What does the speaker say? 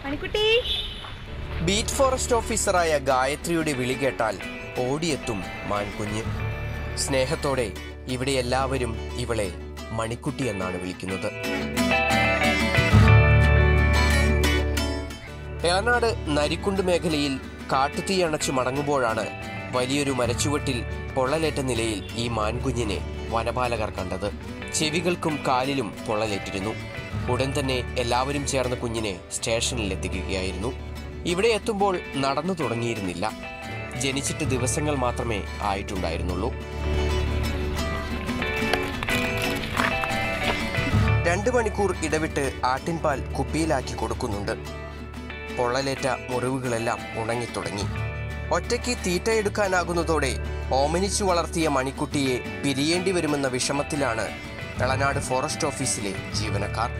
മണിക്കുട്ടി beat forest ഓഫീസറായ ഗായത്രിയുടെ വിളി കേട്ടാൽ ഓടിയെത്തും മാൻകുഞ്ഞ് സ്നേഹത്തോടെ ഇവിടെ എല്ലാവരും ഇവളെ മണിക്കുട്ടി എന്നാണ് വിളിക്കുന്നത് ഏനാട് നരിക്കുണ്ട് മേഖലയിൽ കാട്ടുതീ അണച്ചു മടങ്ങുമ്പോഴാണ് വലിയൊരു മരച്ചുവട്ടിൽ പൊള്ളലേറ്റ നിലയിൽ ഈ മാൻകുഞ്ഞിനെ വനപാലകർ കണ്ടത് ചെവികൾക്കും കാലിലും പൊള്ളലേറ്റിരുന്നു ഉടൻ തന്നെ എല്ലാവരും ചേർന്ന് കുഞ്ഞിനെ സ്റ്റേഷനിൽ എത്തിക്കുകയായിരുന്നു ഇവിടെ എത്തുമ്പോൾ നടന്നു തുടങ്ങിയിരുന്നില്ല ജനിച്ചിട്ട് ദിവസങ്ങൾ മാത്രമേ ആയിട്ടുണ്ടായിരുന്നുള്ളൂ രണ്ട് മണിക്കൂർ ഇടവിട്ട് ആട്ടിൻപാൽ കുപ്പിയിലാക്കി കൊടുക്കുന്നുണ്ട് പൊള്ളലേറ്റ മുറിവുകളെല്ലാം ഉണങ്ങിത്തുടങ്ങി ഒറ്റയ്ക്ക് തീറ്റയെടുക്കാനാകുന്നതോടെ ഓമനിച്ചു വളർത്തിയ മണിക്കുട്ടിയെ പിരിയേണ്ടി വരുമെന്ന വിഷമത്തിലാണ് എളനാട് ഫോറസ്റ്റ് ഓഫീസിലെ ജീവനക്കാർ